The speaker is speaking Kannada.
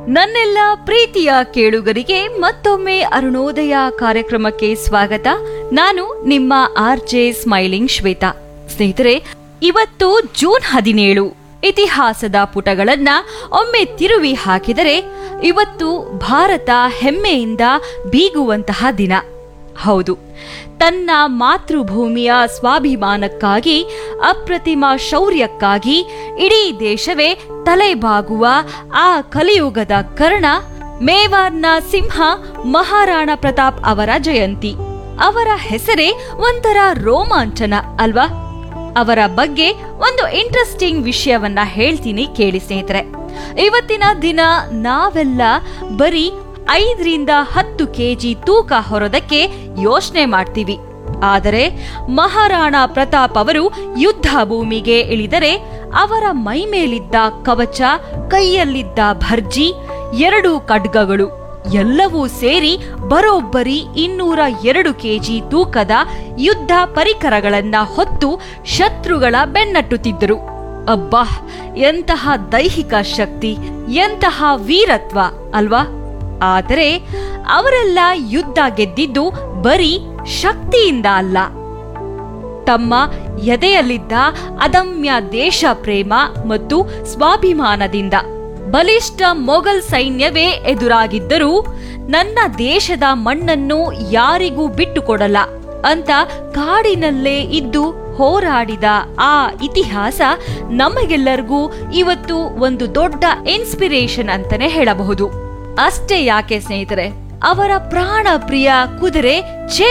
ನನ್ನೆಲ್ಲ ಪ್ರೀತಿಯ ಕೇಳುಗರಿಗೆ ಮತ್ತೊಮ್ಮೆ ಅರುಣೋದಯ ಕಾರ್ಯಕ್ರಮಕ್ಕೆ ಸ್ವಾಗತ ನಾನು ನಿಮ್ಮ ಆರ್ ಜೆ ಸ್ಮೈಲಿಂಗ್ ಶ್ವೇತಾ ಸ್ನೇಹಿತರೆ ಇವತ್ತು ಜೂನ್ ಹದಿನೇಳು ಇತಿಹಾಸದ ಪುಟಗಳನ್ನ ಒಮ್ಮೆ ತಿರುವಿ ಹಾಕಿದರೆ ಇವತ್ತು ಭಾರತ ಹೆಮ್ಮೆಯಿಂದ ಬೀಗುವಂತಹ ದಿನ ಹೌದು ತನ್ನ ಮಾತೃಭೂಮಿಯ ಸ್ವಾಭಿಮಾನಕ್ಕಾಗಿ ಅಪ್ರತಿಮ ಶೌರ್ಯಕ್ಕಾಗಿ ಇಡೀ ದೇಶವೇ ತಲೆಬಾಗುವ ಆ ಕಲಿಯುಗದ ಕರ್ಣ ಮೇವಾರ್ನ ಸಿಂಹ ಮಹಾರಾಣ ಪ್ರತಾಪ್ ಅವರ ಜಯಂತಿ ಅವರ ಹೆಸರೇ ಒಂಥರ ರೋಮಾಂಚನ ಅಲ್ವಾ ಅವರ ಬಗ್ಗೆ ಒಂದು ಇಂಟ್ರೆಸ್ಟಿಂಗ್ ವಿಷಯವನ್ನ ಹೇಳ್ತೀನಿ ಕೇಳಿ ಸ್ನೇಹಿತರೆ ಇವತ್ತಿನ ದಿನ ನಾವೆಲ್ಲ ಬರೀ ಐದರಿಂದ ಹತ್ತು ಕೆಜಿ ತೂಕ ಹೊರೋದಕ್ಕೆ ಯೋಚನೆ ಮಾಡ್ತೀವಿ ಆದರೆ ಮಹಾರಾಣಾ ಪ್ರತಾಪ್ ಅವರು ಯುದ್ಧ ಭೂಮಿಗೆ ಇಳಿದರೆ ಅವರ ಮೈಮೇಲಿದ್ದ ಕವಚ ಕೈಯಲ್ಲಿದ್ದ ಭರ್ಜಿ ಎರಡು ಖಡ್ಗಗಳು ಎಲ್ಲವೂ ಸೇರಿ ಬರೋಬ್ಬರಿ ಇನ್ನೂರ ಎರಡು ಕೆಜಿ ತೂಕದ ಯುದ್ಧ ಪರಿಕರಗಳನ್ನ ಹೊತ್ತು ಶತ್ರುಗಳ ಬೆನ್ನಟ್ಟುತ್ತಿದ್ದರು ಅಬ್ಬಾ ಎಂತಹ ದೈಹಿಕ ಶಕ್ತಿ ಎಂತಹ ವೀರತ್ವ ಅಲ್ವಾ ಆದರೆ ಅವರೆಲ್ಲ ಯುದ್ಧ ಗೆದ್ದಿದ್ದು ಬರೀ ಶಕ್ತಿಯಿಂದ ಅಲ್ಲ ತಮ್ಮ ಎದೆಯಲ್ಲಿದ್ದ ಅದಮ್ಯ ದೇಶ ಪ್ರೇಮ ಮತ್ತು ಸ್ವಾಭಿಮಾನದಿಂದ ಬಲಿಷ್ಠ ಮೊಘಲ್ ಸೈನ್ಯವೇ ಎದುರಾಗಿದ್ದರೂ ನನ್ನ ದೇಶದ ಮಣ್ಣನ್ನು ಯಾರಿಗೂ ಬಿಟ್ಟುಕೊಡಲ್ಲ ಅಂತ ಕಾಡಿನಲ್ಲೇ ಇದ್ದು ಹೋರಾಡಿದ ಆ ಇತಿಹಾಸ ನಮಗೆಲ್ಲರಿಗೂ ಇವತ್ತು ಒಂದು ದೊಡ್ಡ ಇನ್ಸ್ಪಿರೇಷನ್ ಅಂತಾನೆ ಹೇಳಬಹುದು ಅಷ್ಟೇ ಯಾಕೆ ಸ್ನೇಹಿತರೆ ಅವರ ಪ್ರಾಣ ಪ್ರಿಯ ಕುದುರೆ ಛೇ